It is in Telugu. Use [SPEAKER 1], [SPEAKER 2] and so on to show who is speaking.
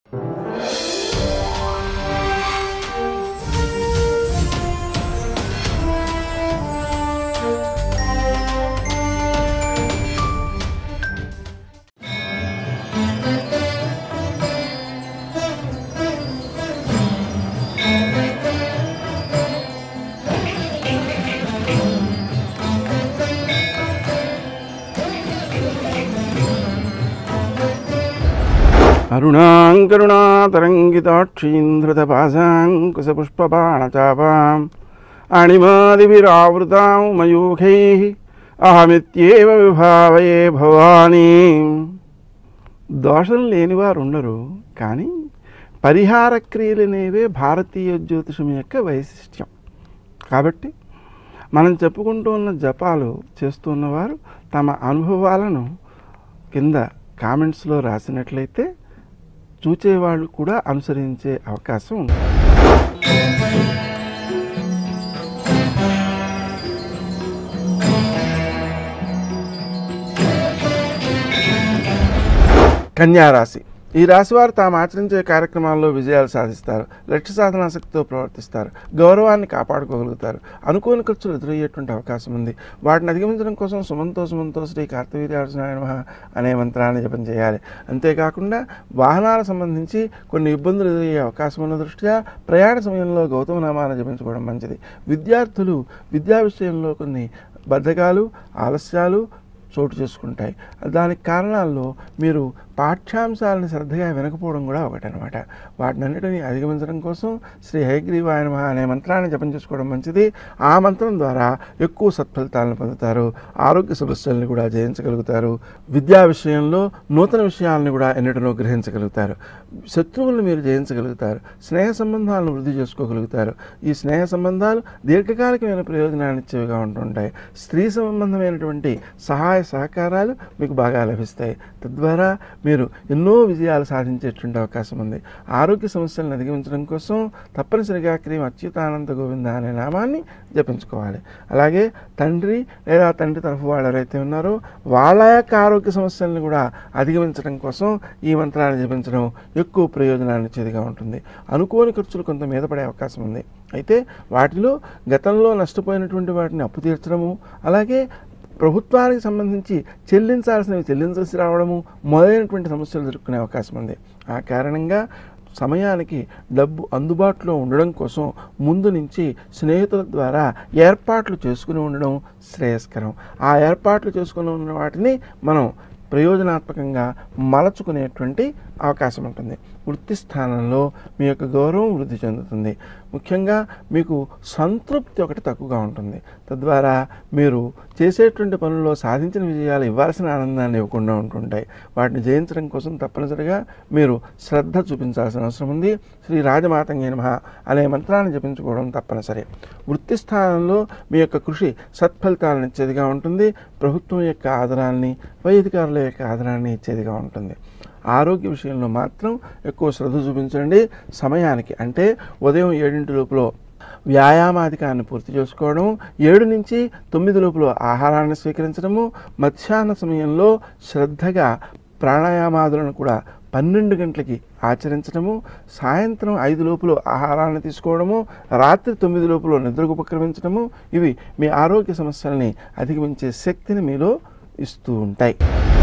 [SPEAKER 1] అరుణాంకరుణాతరంగితాక్షీంధృతపాశాంకుశపుష్పబాణచాపాం అణిమాదిభిరావృతాం మయూఖైः అహమిత్యేవ విభావయే భవానీ దోషం లేనివారు ఉండరు కానీ పరిహార క్రియలనేవే భారతీయ జ్యోతిషం యొక్క వైశిష్ట్యం కాబట్టి మనం చెప్పుకుంటూ ఉన్న జపాలు చేస్తున్నవారు తమ అనుభవాలను కింద కామెంట్స్లో రాసినట్లయితే చూచేవాళ్ళు కూడా అనుసరించే అవకాశం ఉంది కన్యారాశి ఈ రాశి వారు తాము ఆచరించే కార్యక్రమాల్లో విజయాలు సాధిస్తారు లక్ష్య సాధనాశక్తితో ప్రవర్తిస్తారు గౌరవాన్ని కాపాడుకోగలుగుతారు అనుకోని ఖర్చులు ఎదురయ్యేటువంటి అవకాశం ఉంది వాటిని అధిగమించడం కోసం సుమంతో సుమంతో శ్రీ కార్తవీర్యార్జునాయ నమః అనే మంత్రాన్ని జపం చేయాలి అంతేకాకుండా వాహనాలకు సంబంధించి కొన్ని ఇబ్బందులు ఎదురయ్యే అవకాశం ఉన్న దృష్ట్యా ప్రయాణ సమయంలో గౌతమ నామాన్ని జపించుకోవడం మంచిది విద్యార్థులు విద్యా విషయంలో కొన్ని బద్ధకాలు ఆలస్యాలు చోటు చేసుకుంటాయి దానికి కారణాల్లో మీరు పాఠ్యాంశాలను శ్రద్ధగా వినకపోవడం కూడా ఒకటనమాట వాటినన్నిటిని అధిగమించడం కోసం శ్రీ హయగ్రీవాయ నమః అనే మంత్రాన్ని జపం చేసుకోవడం మంచిది ఆ మంత్రం ద్వారా ఎక్కువ సత్ఫలితాలను పొందుతారు ఆరోగ్య సమస్యలను కూడా జయించగలుగుతారు విద్యా విషయంలో నూతన విషయాలను కూడా ఎన్నిటినో గ్రహించగలుగుతారు శత్రువులను మీరు జయించగలుగుతారు స్నేహ సంబంధాలను వృద్ధి చేసుకోగలుగుతారు ఈ స్నేహ సంబంధాలు దీర్ఘకాలికమైన ప్రయోజనాన్ని ఇచ్చేవిగా ఉంటుంటాయి స్త్రీ సంబంధమైనటువంటి సహాయ సహకారాలు మీకు బాగా లభిస్తాయి తద్వారా మీరు ఎన్నో విజయాలు సాధించేటువంటి అవకాశం ఉంది ఆరోగ్య సమస్యలను అధిగమించడం కోసం తప్పనిసరిగా క్రీమ్ అచ్యుతానంద గోవింద అనే నామాన్ని జపించుకోవాలి అలాగే తండ్రి లేదా తండ్రి తరఫు వాళ్ళు ఎవరైతే ఉన్నారో వాళ్ళ యొక్క ఆరోగ్య సమస్యలను కూడా అధిగమించడం కోసం ఈ మంత్రాన్ని జపించడం ఎక్కువ ప్రయోజనాన్ని ఇచ్చేదిగా ఉంటుంది అనుకోని ఖర్చులు కొంత మీద పడే అవకాశం ఉంది అయితే వాటిలో గతంలో నష్టపోయినటువంటి వాటిని అప్పు తీర్చడము అలాగే ప్రభుత్వానికి సంబంధించి చెల్లించాల్సినవి చెల్లించాల్సి రావడము మొదలైనటువంటి సమస్యలు ఎదుర్కొనే అవకాశం ఉంది ఆ కారణంగా సమయానికి డబ్బు అందుబాటులో ఉండడం కోసం ముందు నుంచి స్నేహితుల ద్వారా ఏర్పాట్లు చేసుకుని ఉండడం శ్రేయస్కరం ఆ ఏర్పాట్లు చేసుకుని ఉన్న వాటిని మనం ప్రయోజనాత్మకంగా మలచుకునేటువంటి అవకాశం ఉంటుంది వృత్తి స్థానంలో మీ యొక్క గౌరవం వృద్ధి చెందుతుంది ముఖ్యంగా మీకు సంతృప్తి ఒకటి తక్కువగా ఉంటుంది తద్వారా మీరు చేసేటువంటి పనుల్లో సాధించిన విజయాలు ఇవ్వాల్సిన ఆనందాన్ని ఇవ్వకుండా ఉంటుంటాయి వాటిని జయించడం కోసం తప్పనిసరిగా మీరు శ్రద్ధ చూపించాల్సిన అవసరం ఉంది శ్రీ రాజమాతంగే నమః అనే మంత్రాన్ని జపించుకోవడం తప్పనిసరి వృత్తి స్థానంలో మీ యొక్క కృషి సత్ఫలితాలను ఇచ్చేదిగా ఉంటుంది ప్రభుత్వం యొక్క ఆదరాన్ని పై అధికారుల యొక్క ఆదరాన్ని ఇచ్చేదిగా ఉంటుంది ఆరోగ్య విషయంలో మాత్రం ఎక్కువ శ్రద్ధ చూపించండి సమయానికి అంటే ఉదయం ఏడింటి లోపల వ్యాయామాధికాన్ని పూర్తి చేసుకోవడం ఏడు నుంచి తొమ్మిది లోపల ఆహారాన్ని స్వీకరించడము మధ్యాహ్న సమయంలో శ్రద్ధగా ప్రాణాయామాదులను కూడా పన్నెండు గంటలకి ఆచరించడము సాయంత్రం ఐదు లోపల ఆహారాన్ని తీసుకోవడము రాత్రి తొమ్మిది లోపల నిద్రకు ఉపక్రమించడము ఇవి మీ ఆరోగ్య సమస్యల్ని అధిగమించే శక్తిని మీలో ఇస్తూ ఉంటాయి